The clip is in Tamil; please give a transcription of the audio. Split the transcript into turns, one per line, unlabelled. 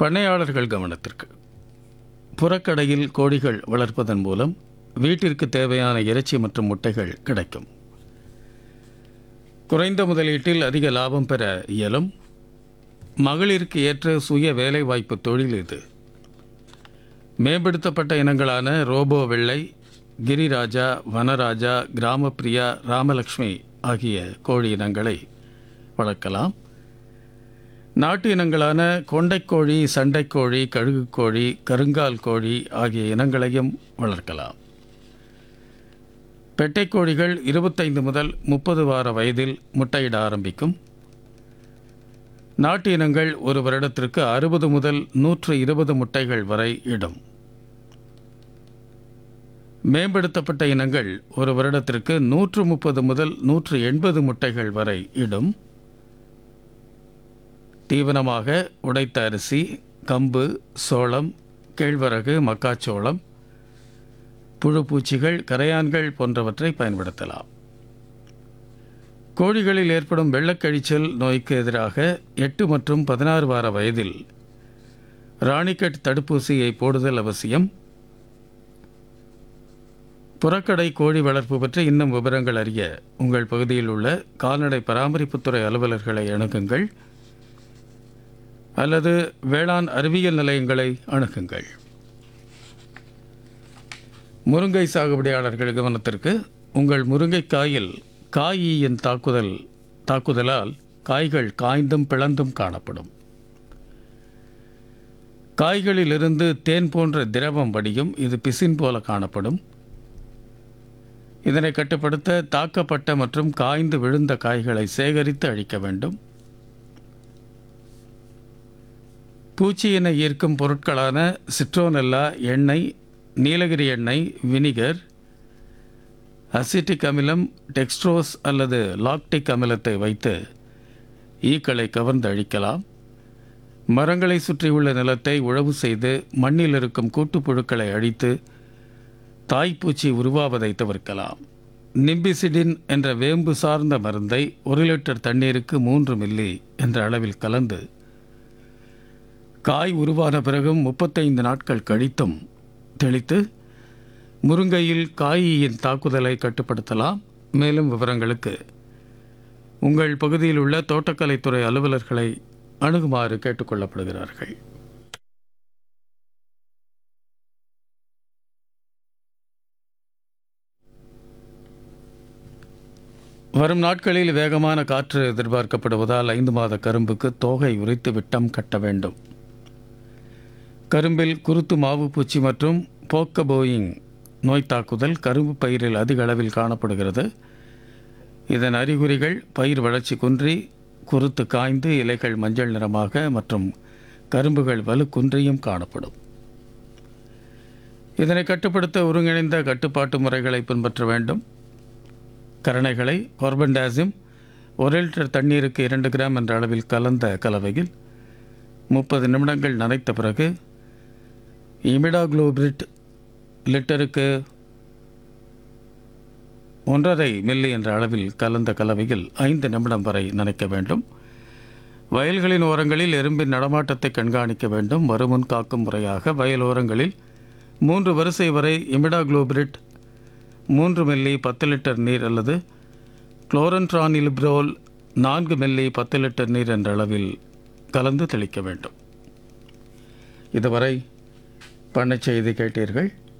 பண்ணையாளர்கள் கவனத்திற்கு புறக்கடையில் கோழிகள் வளர்ப்பதன் மூலம் வீட்டிற்கு தேவையான இறைச்சி மற்றும் முட்டைகள் கிடைக்கும் குறைந்த முதலீட்டில் அதிக லாபம் பெற இயலும் மகளிருக்கு ஏற்ற சுய வேலைவாய்ப்பு தொழில் இது மேம்படுத்தப்பட்ட இனங்களான ரோபோ வெள்ளை கிரிராஜா வனராஜா கிராமப்பிரியா ராமலக்ஷ்மி ஆகிய கோழி இனங்களை வளர்க்கலாம் நாட்டு இனங்களான கொண்டைக்கோழி சண்டைக்கோழி கழுகுக்கோழி கருங்கால் கோழி ஆகிய இனங்களையும் வளர்க்கலாம் பெட்டைக்கோழிகள் இருபத்தைந்து முதல் முப்பது வார வயதில் முட்டையிட ஆரம்பிக்கும் நாட்டு இனங்கள் ஒரு வருடத்திற்கு அறுபது முதல் நூற்று இருபது முட்டைகள் வரை இடும் மேம்படுத்தப்பட்ட இனங்கள் ஒரு வருடத்திற்கு நூற்று முப்பது முதல் நூற்று எண்பது முட்டைகள் வரை இடும் தீவனமாக உடைத்த அரிசி கம்பு சோளம் கேழ்வரகு மக்காச்சோளம் புழுப்பூச்சிகள் கரையான்கள் போன்றவற்றை பயன்படுத்தலாம் கோழிகளில் ஏற்படும் வெள்ளக்கழிச்சல் நோய்க்கு எதிராக எட்டு மற்றும் பதினாறு வார வயதில் ராணிக்கட் தடுப்பூசியை போடுதல் அவசியம் புறக்கடை கோழி வளர்ப்பு பற்றி இன்னும் விவரங்கள் அறிய உங்கள் பகுதியில் உள்ள கால்நடை பராமரிப்புத்துறை அலுவலர்களை அணுகுங்கள் அல்லது வேளாண் அறிவியல் நிலையங்களை அணுகுங்கள் முருங்கை சாகுபடியாளர்கள் கவனத்திற்கு உங்கள் முருங்கைக்காயில் காயின் தாக்குதல் தாக்குதலால் காய்கள் காய்ந்தும் பிளந்தும் காணப்படும் காய்களிலிருந்து தேன் போன்ற திரவம் வடியும் இது பிசின் போல காணப்படும் இதனை கட்டுப்படுத்த தாக்கப்பட்ட மற்றும் காய்ந்து விழுந்த காய்களை சேகரித்து அழிக்க வேண்டும் பூச்சியினை ஈர்க்கும் பொருட்களான சிட்ரோனெல்லா எண்ணெய் நீலகிரி எண்ணெய் வினிகர் அசிட்டிக் அமிலம் டெக்ஸ்ட்ரோஸ் அல்லது லாக்டிக் அமிலத்தை வைத்து ஈக்களை கவர்ந்து அழிக்கலாம் மரங்களை சுற்றியுள்ள நிலத்தை உழவு செய்து மண்ணில் இருக்கும் கூட்டுப்புழுக்களை அழித்து தாய்ப்பூச்சி உருவாவதை தவிர்க்கலாம் நிம்பிசிடின் என்ற வேம்பு சார்ந்த மருந்தை ஒரு லிட்டர் தண்ணீருக்கு மூன்று மில்லி என்ற அளவில் கலந்து காய் உருவான பிறகும் முப்பத்தைந்து நாட்கள் கழித்தும் தெளித்து முருங்கையில் காயின் தாக்குதலை கட்டுப்படுத்தலாம் மேலும் விவரங்களுக்கு உங்கள் பகுதியில் உள்ள தோட்டக்கலைத்துறை அலுவலர்களை அணுகுமாறு கேட்டுக்கொள்ளப்படுகிறார்கள் வரும் நாட்களில் வேகமான காற்று எதிர்பார்க்கப்படுவதால் ஐந்து மாத கரும்புக்கு தோகை உரித்து விட்டம் கட்ட வேண்டும் கரும்பில் குருத்து மாவு பூச்சி மற்றும் போக்கபோயிங் நோய் தாக்குதல் கரும்பு பயிரில் அதிக அளவில் காணப்படுகிறது இதன் அறிகுறிகள் பயிர் வளர்ச்சி குன்றி குருத்து காய்ந்து இலைகள் மஞ்சள் நிறமாக மற்றும் கரும்புகள் வலு குன்றியும் காணப்படும் இதனை கட்டுப்படுத்த ஒருங்கிணைந்த கட்டுப்பாட்டு முறைகளை பின்பற்ற வேண்டும் கரணைகளை கார்பன்டாசிம் ஒரு லிட்டர் தண்ணீருக்கு இரண்டு கிராம் என்ற அளவில் கலந்த கலவையில் முப்பது நிமிடங்கள் நனைத்த பிறகு இமிடாக்ளோபிரிட் லிட்டருக்கு ஒன்றரை மில்லி என்ற அளவில் கலந்த கலவையில் ஐந்து நிமிடம் வரை நனைக்க வேண்டும் வயல்களின் ஓரங்களில் எறும்பின் நடமாட்டத்தை கண்காணிக்க வேண்டும் வருமுன் காக்கும் முறையாக வயல் ஓரங்களில் மூன்று வரிசை வரை இமிடாக்ளோபிரிட் மூன்று மில்லி பத்து லிட்டர் நீர் அல்லது குளோரன்ட்ரானிலிப்ரோல் நான்கு மில்லி பத்து லிட்டர் நீர் என்ற அளவில் கலந்து தெளிக்க வேண்டும் இதுவரை பண்ணைச் செய்தி கேட்டீர்கள்